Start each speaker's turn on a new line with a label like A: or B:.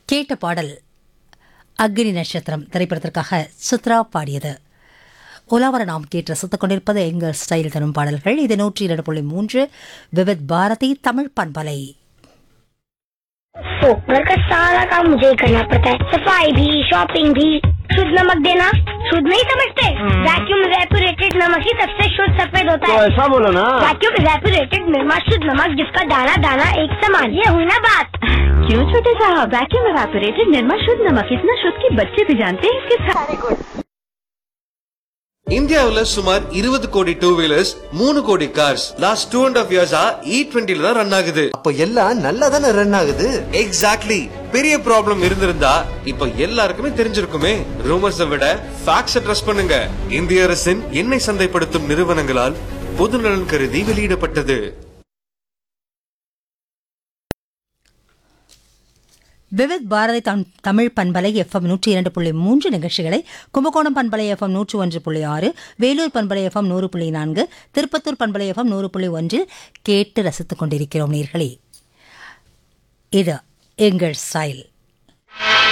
A: கேட்ட பாடல் அக்னி நட்சத்திரம் திரைப்படத்திற்காக சித்ரா பாடியது உலாவர நாம் கேட்டு ரசித்துக் கொண்டிருப்பது எங்கள் ஸ்டைல் தரும் பாடல்கள் இது நூற்றி இரண்டு புள்ளி மூன்று விவித் பாரதி தமிழ் பண்பலை
B: तो घर का सारा काम मुझे ही करना पड़ता है सफाई भी शॉपिंग भी शुद्ध नमक देना शुद्ध नहीं समझते वैक्यूम रेपुरेटेड नमक ही सबसे शुद्ध सफेद होता
C: तो
B: है
C: ऐसा बोलो ना
B: वैक्यूम रेपुरेटेड निर्मा शुद्ध नमक जिसका दाना दाना एक समान ये हुई ना बात
D: क्यों छोटे साहब वैक्यूम एवापोरेटेड निर्मा शुद्ध नमक इतना शुद्ध कि बच्चे भी जानते हैं इसके सारे
E: இந்தியாவுல சுமார் இருபது கோடி டூ வீலர்ஸ் மூணு crore cars last two and half இயர்ஸா இ டுவெண்ட்டில தான் ரன் ஆகுது
F: அப்ப எல்லாம் நல்லா தானே ரன் ஆகுது
E: எக்ஸாக்ட்லி பெரிய ப்ராப்ளம் இருந்திருந்தா இப்ப எல்லாருக்குமே தெரிஞ்சிருக்குமே ரூமர்ஸை விட ஃபேக்ட்ஸை ட்ரஸ்ட் பண்ணுங்க இந்திய அரசின் எண்ணெய் சந்தைப்படுத்தும் நிறுவனங்களால் பொதுநலன் கருதி வெளியிடப்பட்டது
A: விவித் பாரதி தம்- தமிழ் பண்பலை எஃப்எம் நூற்றி இரண்டு புள்ளி மூன்று நிகழ்ச்சிகளை கும்பகோணம் பண்பலை எஃப்எம் நூற்று ஒன்று புள்ளி ஆறு வேலூர் பண்பலை எஃப்எம் நூறு புள்ளி நான்கு திருப்பத்தூர் பண்பலை எஃப்எம் நூறு புள்ளி ஒன்றில் கேட்டு ரசித்துக் கொண்டிருக்கிறோம் நேர்களே இது எங்கள் ஸ்டைல்